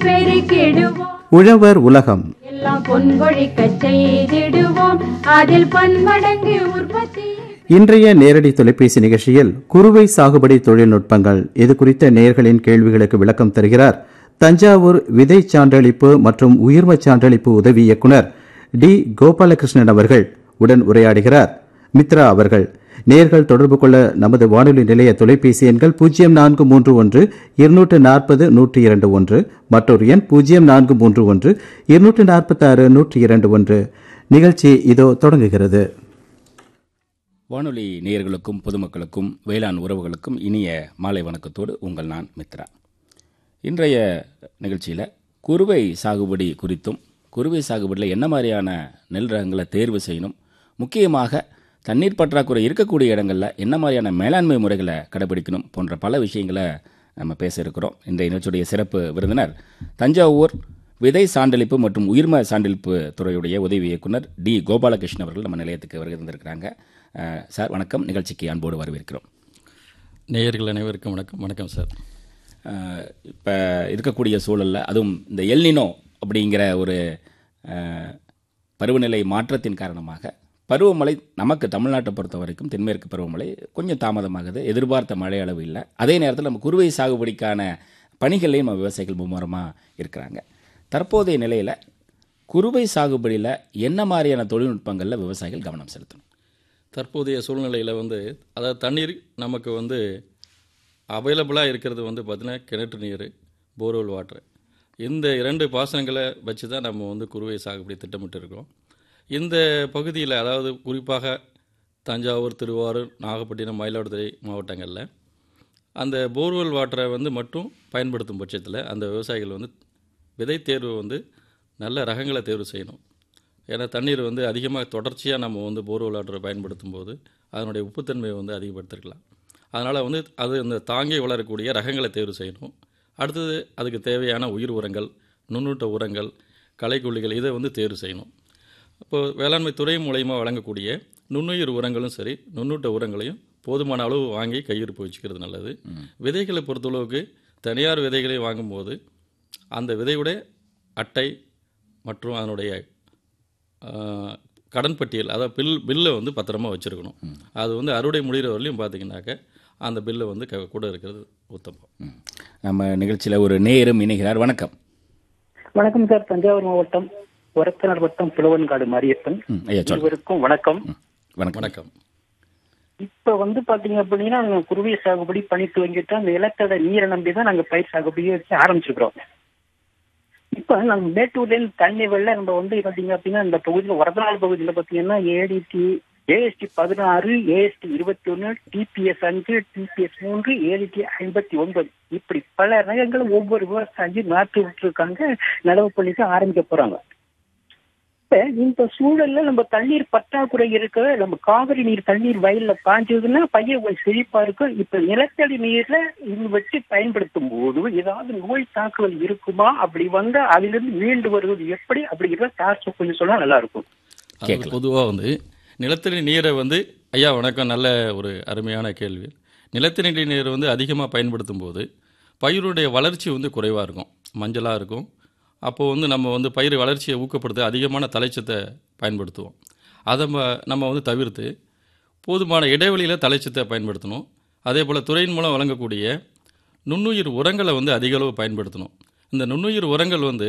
பெருக்கிடுவோம் உழவர் உலகம் எல்லாம் பொன்கொழிக்கச் செய்திடுவோம் அதில் பன்மடங்கு உற்பத்தி இன்றைய நேரடி தொலைபேசி நிகழ்ச்சியில் குறுவை சாகுபடி தொழில்நுட்பங்கள் இது குறித்த நேயர்களின் கேள்விகளுக்கு விளக்கம் தருகிறார் தஞ்சாவூர் விதை சான்றளிப்பு மற்றும் உயிர்மச் சான்றளிப்பு உதவி இயக்குனர் டி கோபாலகிருஷ்ணன் அவர்கள் உடன் உரையாடுகிறார் மித்ரா அவர்கள் நேர்கள் தொடர்பு கொள்ள நமது வானொலி நிலைய தொலைபேசி எண்கள் பூஜ்ஜியம் நான்கு மூன்று ஒன்று இருநூற்று நாற்பது நூற்றி இரண்டு ஒன்று மற்றொரு எண் பூஜ்ஜியம் நான்கு மூன்று ஒன்று இருநூற்று நாற்பத்தாறு நூற்றி இரண்டு ஒன்று நிகழ்ச்சி இதோ தொடங்குகிறது வானொலி நேயர்களுக்கும் பொதுமக்களுக்கும் வேளாண் உறவுகளுக்கும் இனிய மாலை வணக்கத்தோடு உங்கள் நான் மித்ரா இன்றைய நிகழ்ச்சியில் குறுவை சாகுபடி குறித்தும் குறுவை சாகுபடியில் என்ன மாதிரியான நெல் ரகங்களை தேர்வு செய்யணும் முக்கியமாக தண்ணீர் பற்றாக்குறை இருக்கக்கூடிய இடங்களில் என்ன மாதிரியான மேலாண்மை முறைகளை கடைபிடிக்கணும் போன்ற பல விஷயங்களை நம்ம பேச இருக்கிறோம் இன்றைய நிகழ்ச்சியுடைய சிறப்பு விருந்தினர் தஞ்சாவூர் விதை சான்றளிப்பு மற்றும் உயிர்ம சான்றளிப்பு துறையுடைய உதவி இயக்குனர் டி கோபாலகிருஷ்ணன் அவர்கள் நம்ம நிலையத்துக்கு வருகை தந்திருக்கிறாங்க அஹ், சார் வணக்கம் நிகழ்ச்சிக்கு அன்போடு வரவேற்கிறோம் நேயர்கள் அனைவருக்கும் வணக்கம் வணக்கம் சார் இப்போ இருக்கக்கூடிய சூழலில் அதுவும் இந்த எல்னினோ அப்படிங்கிற ஒரு அஹ், பருவநிலை மாற்றத்தின் காரணமாக பருவமழை நமக்கு தமிழ்நாட்டை பொறுத்த வரைக்கும் தென்மேற்கு பருவமழை கொஞ்சம் தாமதமாகுது எதிர்பார்த்த மழை அளவு இல்லை அதே நேரத்தில் நம்ம குறுவை சாகுபடிக்கான பணிகள்லையும் நம்ம விவசாயிகள் மும்முரமாக இருக்கிறாங்க தற்போதைய நிலையில் குறுவை சாகுபடியில் என்ன மாதிரியான தொழில்நுட்பங்களில் விவசாயிகள் கவனம் செலுத்தணும் தற்போதைய சூழ்நிலையில் வந்து அதாவது தண்ணீர் நமக்கு வந்து அவைலபிளாக இருக்கிறது வந்து பார்த்திங்கன்னா கிணற்று நீர் போர்வெல் வாட்டர் இந்த இரண்டு பாசனங்களை வச்சு தான் நம்ம வந்து குறுவை சாகுபடி திட்டமிட்டு இருக்கோம் இந்த பகுதியில் அதாவது குறிப்பாக தஞ்சாவூர் திருவாரூர் நாகப்பட்டினம் மயிலாடுதுறை மாவட்டங்களில் அந்த போர்வெல் வாட்டரை வந்து மட்டும் பயன்படுத்தும் பட்சத்தில் அந்த விவசாயிகள் வந்து விதை தேர்வு வந்து நல்ல ரகங்களை தேர்வு செய்யணும் ஏன்னா தண்ணீர் வந்து அதிகமாக தொடர்ச்சியாக நம்ம வந்து போர்வெல் வாட்டரை பயன்படுத்தும் போது அதனுடைய உப்புத்தன்மையை வந்து அதிகப்படுத்திருக்கலாம் அதனால் வந்து அது அந்த தாங்கி வளரக்கூடிய ரகங்களை தேர்வு செய்யணும் அடுத்தது அதுக்கு தேவையான உயிர் உரங்கள் நுண்ணூட்ட உரங்கள் களைக்கொல்லிகள் இதை வந்து தேர்வு செய்யணும் இப்போது வேளாண்மை துறை மூலயமா வழங்கக்கூடிய நுண்ணுயிர் உரங்களும் சரி நுண்ணூட்ட உரங்களையும் போதுமான அளவு வாங்கி கையிருப்பு வச்சுக்கிறது நல்லது விதைகளை பொறுத்தளவுக்கு தனியார் விதைகளை வாங்கும்போது அந்த விதையுடைய அட்டை மற்றும் அதனுடைய ஆஹ், கடன் பட்டியல் அதாவது பில் பில்லை வந்து பத்திரமா வச்சுருக்கணும் அது வந்து அறுவடை முடிகிற வரலையும் பார்த்தீங்கன்னாக்க அந்த பில்லை வந்து க- கூட இருக்கிறது உத்தமம் ம். நம்ம நிகழ்ச்சியில் ஒரு நேயரும் இணைகிறார் வணக்கம் வணக்கம் சார் தஞ்சாவூர் மாவட்டம் ஒரத்தநாடு வட்டம் புலவன்காடு மாரியப்பன் ம், ஐயா சொல்லுங்க இருவருக்கும் வணக்கம் வணக்கம் வணக்கம் இப்ப வந்து பாத்தீங்க அப்படின்னா நாங்க குருவி சாகுபடி பண்ணி துவங்கிட்டு அந்த நிலத்தோட நீரை நம்பி தான் நாங்க பயிர் சாகுபடியை வச்சு ஆரம்பிச்சிருக்கிறோம் இப்ப நம்ம மேட்டூர்ல இருந்து தண்ணி வெள்ள நம்ம வந்து பாத்தீங்க அப்படின்னா இந்த பகுதியில ஒரத்தநாடு பகுதியில பாத்தீங்கன்னா ஏடிடி ஏஎஸ்டி பதினாறு ஏஎஸ்டி இருபத்தி ஒன்னு டிபிஎஸ் அஞ்சு டிபிஎஸ் மூன்று ஏடிடி ஐம்பத்தி ஒன்பது இப்படி பல ரகங்கள் ஒவ்வொரு விவசாயி நாட்டு விட்டு இருக்காங்க நடவு பண்ணிட்டு ஆரம்பிக்க போறாங்க இப்ப இந்த சூழல்ல நம்ம தண்ணீர் பற்றாக்குறை இருக்க நம்ம காவிரி நீர் தண்ணீர் வயல்ல பாஞ்சதுன்னா பையன் கொஞ்சம் செழிப்பா இருக்கும் இப்ப நிலத்தடி நீர்ல இது வச்சு பயன்படுத்தும் போது ஏதாவது நோய் தாக்குதல் இருக்குமா அப்படி வந்தா அதிலிருந்து மீண்டு வருவது எப்படி அப்படிங்கிறத தாசு கொஞ்சம் சொன்னா நல்லா இருக்கும் அதாவது பொதுவாக வந்து நிலத்தடி நீரை வந்து ஐயா வணக்கம் நல்ல ஒரு அருமையான கேள்வி நிலத்தடி நீரை வந்து அதிகமாக பயன்படுத்தும் போது பயிருடைய வளர்ச்சி வந்து குறைவாக இருக்கும் மஞ்சளாக இருக்கும் அப்போ வந்து நம்ம வந்து பயிர் வளர்ச்சியை ஊக்கப்படுத்த அதிகமான தலைச்சத்தை பயன்படுத்துவோம் அதை ம- நம்ம வந்து தவிர்த்து போதுமான இடைவெளியில் தலைச்சத்தை பயன்படுத்தணும் அதே போல் துறையின் மூலம் வழங்கக்கூடிய நுண்ணுயிர் உரங்களை வந்து அதிக அளவு பயன்படுத்தணும் இந்த நுண்ணுயிர் உரங்கள் வந்து